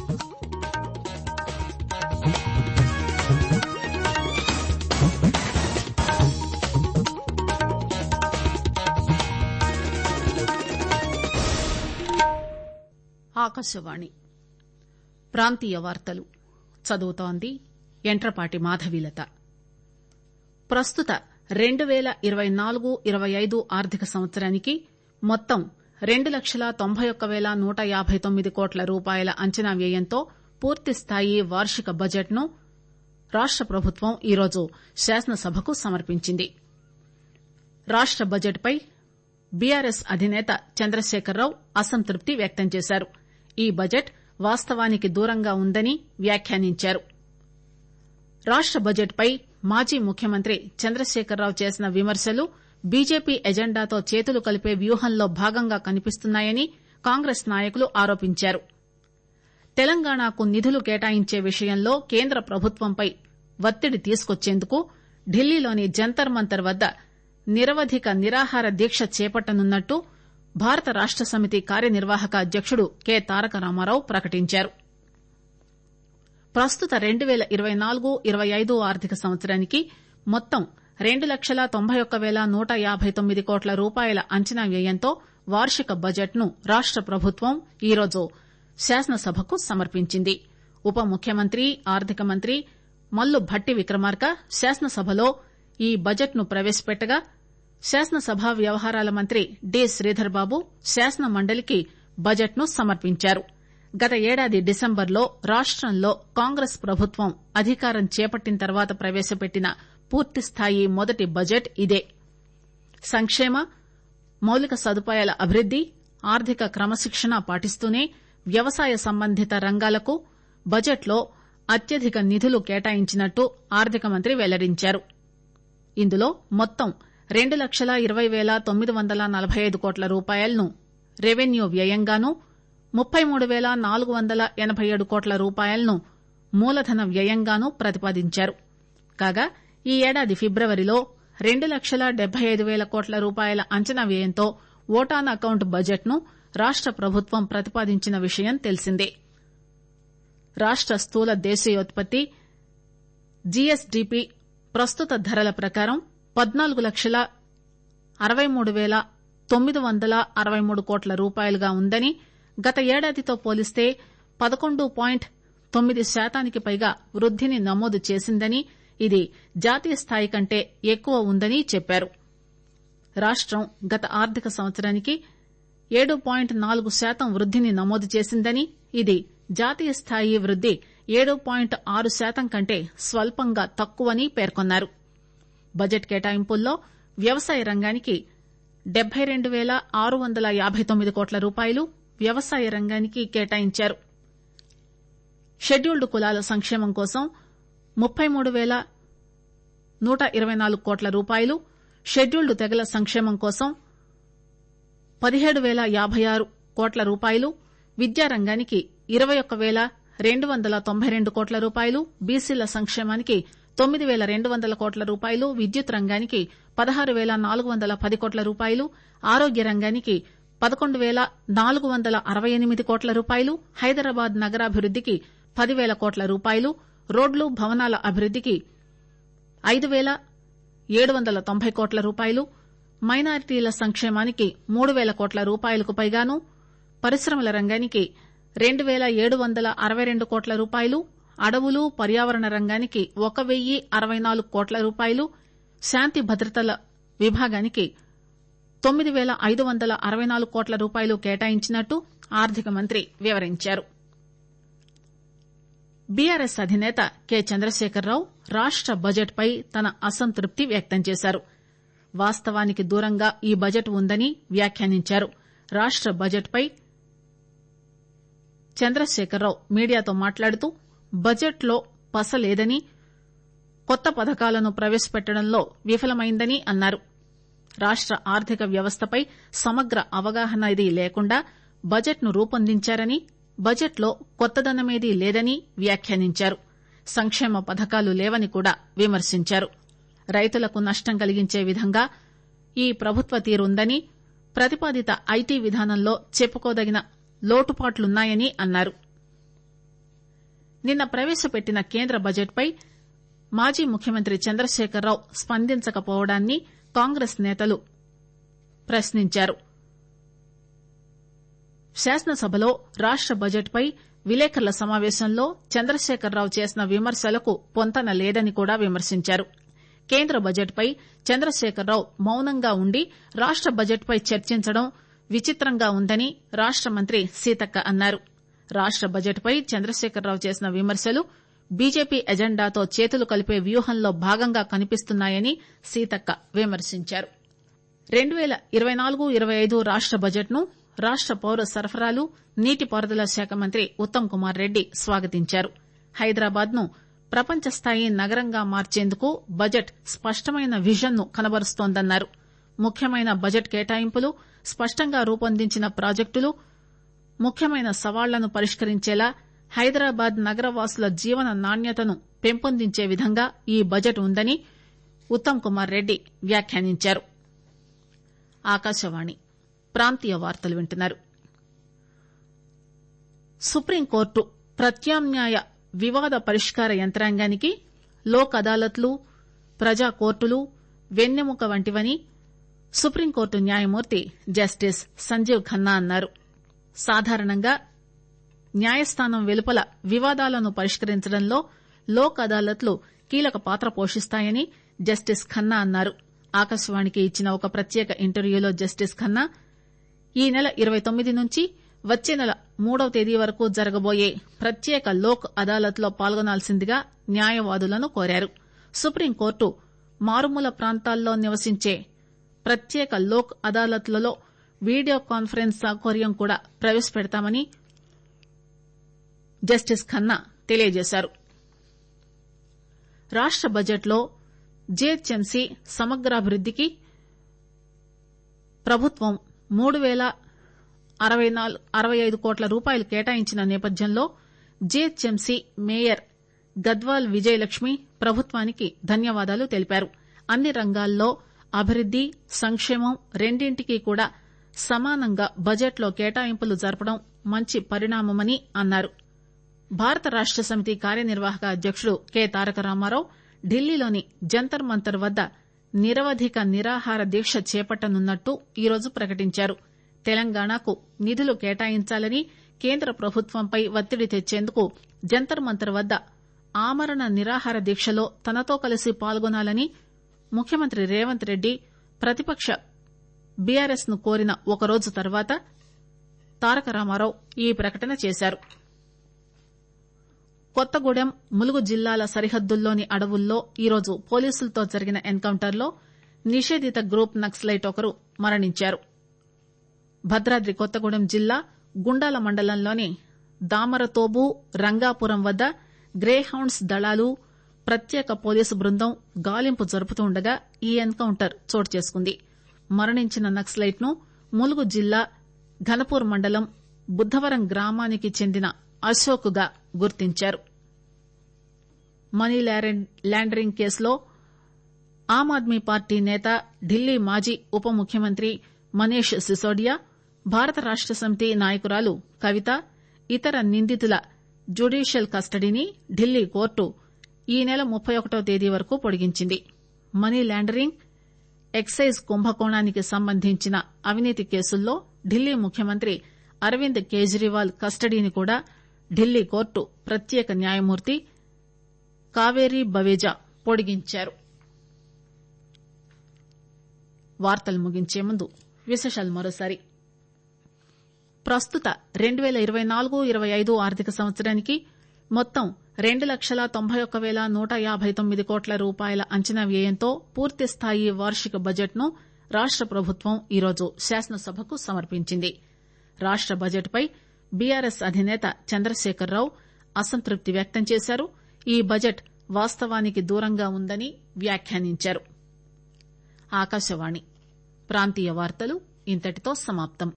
ఆకాశవాణి ప్రాంతీయ వార్తలు చదువుతోంది యంట్రపాటి మాధవీలత ప్రస్తుత రెండు పేల ఇరవై నాలుగు ఇరవై ఐదు ఆర్థిక సంవత్సరానికి మొత్తం రెండు లక్షల తొంభై ఒక్క పేల నూట యాబై తొమ్మిది కోట్ల రూపాయల అంచనా వ్యయంతో పూర్తిస్థాయి వార్షిక బడ్జెట్ ను రాష్ట ప్రభుత్వం ఈరోజు శాసనసభకు సమర్పించింది రాష్ట బడ్జెట్ పై బీఆర్ఎస్ అధినేత చంద్రశేఖరరావు అసంతృప్తి వ్యక్తం చేశారు ఈ బడ్జెట్ వాస్తవానికి దూరంగా ఉందని వ్యాఖ్యానించారు రాష్ట బడ్జెట్ పై మాజీ ముఖ్యమంత్రి చంద్రశేఖరరావు చేసిన విమర్శలు బీజేపీ ఎజెండాతో చేతులు కలిపే వ్యూహంలో భాగంగా కనిపిస్తున్నాయని కాంగ్రెస్ నాయకులు ఆరోపించారు తెలంగాణకు నిధులు కేటాయించే విషయంలో కేంద్ర ప్రభుత్వంపై ఒత్తిడి తీసుకొచ్చేందుకు ఢిల్లీలోని జంతర్ మంతర్ వద్ద నిరవధిక నిరాహార దీక్ష చేపట్టనున్నట్టు భారత రాష్ట సమితి కార్యనిర్వాహక అధ్యకుడు కె తారక రామారావు ప్రకటించారు ప్రస్తుత రెండు పేల ఇరవై నాలుగు ఇరవై ఐదు ఆర్థిక సంవత్సరానికి మొత్తం రెండు లక్షల తొంభై ఒక్క పేల నూట యాబై తొమ్మిది కోట్ల రూపాయల అంచనా వ్యయంతో వార్షిక బడ్జెట్ ను రాష్ట ప్రభుత్వం ఈరోజు శాసనసభకు సమర్పించింది ఉప ముఖ్యమంత్రి ఆర్థిక మంత్రి మల్లు భట్టి విక్రమార్క శాసనసభలో ఈ బడ్జెట్ ను ప్రవేశపెట్టగా శాసనసభ వ్యవహారాల మంత్రి డి శ్రీధర్ బాబు శాసన మండలికి బడ్జెట్ ను సమర్పించారు గత ఏడాది డిసెంబర్లో రాష్టంలో కాంగ్రెస్ ప్రభుత్వం అధికారం చేపట్టిన తర్వాత ప్రవేశపెట్టిన పూర్తిస్థాయి మొదటి బడ్జెట్ ఇదే సంక్షేమ మౌలిక సదుపాయాల అభివృద్ది ఆర్థిక క్రమశిక్షణ పాటిస్తూనే వ్యవసాయ సంబంధిత రంగాలకు బడ్జెట్లో అత్యధిక నిధులు కేటాయించినట్టు ఆర్థిక మంత్రి వెల్లడించారు ఇందులో మొత్తం రెండు లక్షల ఇరవై పేల తొమ్మిది వందల నలబై ఐదు కోట్ల రూపాయలను రెవెన్యూ వ్యయంగానూ ముప్పై మూడు పేల నాలుగు వందల ఎనబై ఏడు కోట్ల రూపాయలను మూలధన వ్యయంగానూ ప్రతిపాదించారు కాగా ఈ ఏడాది ఫిబ్రవరిలో రెండు లక్షల డెబ్బై ఐదు పేల కోట్ల రూపాయల అంచనా వ్యయంతో ఓటాన్ అకౌంట్ బడ్జెట్ ను రాష్ట ప్రభుత్వం ప్రతిపాదించిన విషయం తెలిసిందే రాష్ట స్థూల దేశీయోత్పత్తి జీఎస్డీపీ ప్రస్తుత ధరల ప్రకారం పద్నాలుగు లక్షల అరవై మూడు పేల తొమ్మిది వందల అరవై మూడు కోట్ల రూపాయలుగా ఉందని గత ఏడాదితో పోలిస్తే పదకొండు పాయింట్ తొమ్మిది శాతానికి పైగా వృద్దిని నమోదు చేసిందని ఇది జాతీయ స్థాయి కంటే ఎక్కువ ఉందని చెప్పారు రాష్టం గత ఆర్థిక సంవత్సరానికి ఏడు పాయింట్ నాలుగు శాతం వృద్దిని నమోదు చేసిందని ఇది జాతీయ స్థాయి వృద్ది ఏడు పాయింట్ ఆరు శాతం కంటే స్వల్పంగా తక్కువని పేర్కొన్నారు బడ్జెట్ కేటాయింపుల్లో వ్యవసాయ రంగానికి డెబ్బై రెండు పేల ఆరు వందల యాబై తొమ్మిది కోట్ల రూపాయలు వ్యవసాయ రంగానికి కేటాయించారు షెడ్యూల్డ్ కులాల సంక్షేమం కోసం ముప్పై మూడు పేల నూట ఇరవై నాలుగు కోట్ల రూపాయలు షెడ్యూల్డ్ తెగల సంక్షేమం కోసం పదిహేడు పేల యాబై ఆరు కోట్ల రూపాయలు విద్యారంగానికి ఇరవై ఒక్క పేల రెండు వందల తొంభై రెండు కోట్ల రూపాయలు బీసీల సంక్షేమానికి తొమ్మిది పేల రెండు వందల కోట్ల రూపాయలు విద్యుత్ రంగానికి పదహారు పేల నాలుగు వందల పది కోట్ల రూపాయలు ఆరోగ్య రంగానికి పదకొండు పేల నాలుగు వందల అరవై ఎనిమిది కోట్ల రూపాయలు హైదరాబాద్ నగరాభివృద్దికి పదివేల కోట్ల రూపాయలు రోడ్లు భవనాల అభివృద్దికి ఐదు పేల ఏడు వందల తొంభై కోట్ల రూపాయలు మైనారిటీల సంక్షేమానికి మూడు పేల కోట్ల రూపాయలకు పైగాను పరిశ్రమల రంగానికి రెండు పేల ఏడు వందల అరవై రెండు కోట్ల రూపాయలు అడవులు పర్యావరణ రంగానికి ఒక వెయ్యి అరవై నాలుగు కోట్ల రూపాయలు శాంతి భద్రతల విభాగానికి తొమ్మిది పేల ఐదు వందల అరవై నాలుగు కోట్ల రూపాయలు కేటాయించినట్టు ఆర్థిక మంత్రి వివరించారు బీఆర్ఎస్ అధినేత కె చంద్రశేఖరరావు రాష్ట బడ్జెట్ పై తన అసంతృప్తి వ్యక్తం చేశారు వాస్తవానికి దూరంగా ఈ బడ్జెట్ ఉందని వ్యాఖ్యానించారు రాష్ట బడ్జెట్ పై చంద్రశేఖరరావు మీడియాతో మాట్లాడుతూ బడ్జెట్ లో పస లేదని కొత్త పథకాలను ప్రవేశపెట్టడంలో విఫలమైందని అన్నారు రాష్ట ఆర్థిక వ్యవస్థపై సమగ్ర అవగాహన లేకుండా బడ్జెట్ ను రూపొందించారని బడ్జెట్ లో కొత్తదనమేదీ లేదని వ్యాఖ్యానించారు సంక్షేమ పథకాలు లేవని కూడా విమర్శించారు రైతులకు నష్టం కలిగించే విధంగా ఈ ప్రభుత్వ తీరుందని ప్రతిపాదిత ఐటీ విధానంలో చెప్పుకోదగిన లోటుపాట్లున్నాయని అన్నారు నిన్న ప్రవేశపెట్టిన కేంద్ర బడ్జెట్ పై మాజీ ముఖ్యమంత్రి చంద్రశేఖరరావు స్పందించకపోవడాన్ని కాంగ్రెస్ నేతలు ప్రశ్నించారు శాసనసభలో రాష్ట బడ్జెట్ పై విలేకరుల సమావేశంలో చంద్రశేఖరరావు చేసిన విమర్శలకు పొంతన లేదని కూడా విమర్శించారు కేంద్ర బడ్జెట్ పై చంద్రశేఖరరావు మౌనంగా ఉండి రాష్ట బడ్జెట్ పై చర్చించడం విచిత్రంగా ఉందని రాష్ట మంత్రి సీతక్క అన్నారు రాష్ట బడ్జెట్ పై చంద్రశేఖరరావు చేసిన విమర్శలు బీజేపీ ఎజెండాతో చేతులు కలిపే వ్యూహంలో భాగంగా కనిపిస్తున్నాయని సీతక్క విమర్శించారు రెండు పేల ఇరవై నాలుగు ఇరవై ఐదు రాష్ట బడ్జెట్ ను రాష్ట పౌర సరఫరాలు నీటిపారుదల శాఖ మంత్రి ఉత్తమ్ కుమార్ రెడ్డి స్వాగతించారు హైదరాబాద్ ను ప్రపంచ స్థాయి నగరంగా మార్చేందుకు బడ్జెట్ స్పష్టమైన విజన్ ను కనబరుస్తోందన్నారు ముఖ్యమైన బడ్జెట్ కేటాయింపులు స్పష్టంగా రూపొందించిన ప్రాజెక్టులు ముఖ్యమైన సవాళ్లను పరిష్కరించేలా హైదరాబాద్ నగరవాసుల జీవన నాణ్యతను పెంపొందించే విధంగా ఈ బడ్జెట్ ఉందని ఉత్తమ్ కుమార్ రెడ్డి వ్యాఖ్యానించారు ఆకాశవాణి ప్రాంతీయ వార్తలు వింటున్నారు సుప్రీంకోర్టు ప్రత్యామ్నాయ వివాద పరిష్కార యంత్రాంగానికి లోక్ అదాలత్లు ప్రజా కోర్టులు వెన్నెముక వంటివని సుప్రీంకోర్టు న్యాయమూర్తి జస్టిస్ సంజీవ్ ఖన్నా అన్నారు సాధారణంగా న్యాయస్థానం వెలుపల వివాదాలను పరిష్కరించడంలో లోక్ అదాలత్లు కీలక పాత్ర పోషిస్తాయని జస్టిస్ ఖన్నా అన్నారు ఆకాశవాణికి ఇచ్చిన ఒక ప్రత్యేక ఇంటర్వ్యూలో జస్టిస్ ఖన్నా ఈ నెల ఇరవై తొమ్మిది నుంచి వచ్చే నెల మూడవ తేదీ వరకు జరగబోయే ప్రత్యేక లోక్ అదాలత్ లో పాల్గొనాల్సిందిగా న్యాయవాదులను కోరారు సుప్రీంకోర్టు మారుమూల ప్రాంతాల్లో నివసించే ప్రత్యేక లోక్ అదాలత్లలో వీడియో కాన్ఫరెన్స్ సౌకర్యం కూడా ప్రవేశపెడతామని జస్టిస్ ఖన్నా తెలియజేశారు రాష్ట బడ్జెట్ లో జీహెచ్ఎంసీ సమగ్రాభివృద్దికి ప్రభుత్వం మూడు పేల అరవై ఐదు కోట్ల రూపాయలు కేటాయించిన నేపథ్యంలో జీహెచ్ఎంసీ మేయర్ గద్వాల్ విజయలక్ష్మి ప్రభుత్వానికి ధన్యవాదాలు తెలిపారు అన్ని రంగాల్లో అభివృద్ది సంక్షేమం రెండింటికి కూడా సమానంగా బడ్జెట్ లో కేటాయింపులు జరపడం మంచి పరిణామమని అన్నారు భారత రాష్ట సమితి కార్యనిర్వాహక అధ్యకుడు కె తారక రామారావు ఢిల్లీలోని జంతర్ మంతర్ వద్ద నిరవధిక నిరాహార దీక్ష చేపట్టనున్నట్టు ఈరోజు ప్రకటించారు తెలంగాణకు నిధులు కేటాయించాలని కేంద్ర ప్రభుత్వంపై ఒత్తిడి తెచ్చేందుకు జంతర్ మంతర్ వద్ద ఆమరణ నిరాహార దీక్షలో తనతో కలిసి పాల్గొనాలని ముఖ్యమంత్రి రేవంత్ రెడ్డి ప్రతిపక్ష బీఆర్ఎస్ ను కోరిన ఒకరోజు తర్వాత తారక రామారావు ఈ ప్రకటన చేశారు కొత్తగూడెం ములుగు జిల్లాల సరిహద్దుల్లోని అడవుల్లో ఈరోజు పోలీసులతో జరిగిన ఎన్కౌంటర్ లో నిషేధిత గ్రూప్ నక్సలైట్ ఒకరు మరణించారు భద్రాద్రి కొత్తగూడెం జిల్లా గుండాల మండలంలోని దామరతోబు రంగాపురం వద్ద గ్రేహౌండ్స్ దళాలు ప్రత్యేక పోలీసు బృందం గాలింపు జరుపుతుండగా ఈ ఎన్కౌంటర్ చోటు చేసుకుంది మరణించిన నక్సలైట్ ను ములుగు జిల్లా ఘనపూర్ మండలం బుద్దవరం గ్రామానికి చెందిన అశోక్ గా గుర్తించారు మనీ లాండరింగ్ కేసులో ఆమ్ ఆద్మీ పార్టీ నేత ఢిల్లీ మాజీ ఉప ముఖ్యమంత్రి మనీష్ సిసోడియా భారత రాష్ట సమితి నాయకురాలు కవిత ఇతర నిందితుల జ్యుడీషియల్ కస్టడీని ఢిల్లీ కోర్టు ఈ నెల ముప్పై ఒకటో తేదీ వరకు పొడిగించింది మనీ లాండరింగ్ ఎక్సైజ్ కుంభకోణానికి సంబంధించిన అవినీతి కేసుల్లో ఢిల్లీ ముఖ్యమంత్రి అరవింద్ కేజ్రీవాల్ కస్టడీని కూడా ఢిల్లీ కోర్టు ప్రత్యేక న్యాయమూర్తి కావేరీ బవేజా పొడిగించారు వార్తలు ముగించే ముందు విశేషాలు మరోసారి ప్రస్తుత రెండు పేల ఇరవై నాలుగు ఇరవై ఐదు ఆర్థిక సంవత్సరానికి మొత్తం రెండు లక్షల తొంభై ఒక్క పేల నూట యాబై తొమ్మిది కోట్ల రూపాయల అంచనా వ్యయంతో పూర్తిస్థాయి వార్షిక బడ్జెట్ ను రాష్ట ప్రభుత్వం ఈరోజు శాసనసభకు సమర్పించింది రాష్ట బడ్జెట్ పై బీఆర్ఎస్ అధినేత చంద్రశేఖరరావు అసంతృప్తి వ్యక్తం చేశారు ఈ బడ్జెట్ వాస్తవానికి దూరంగా ఉందని వ్యాఖ్యానించారు ఆకాశవాణి ప్రాంతీయ వార్తలు ఇంతటితో సమాప్తం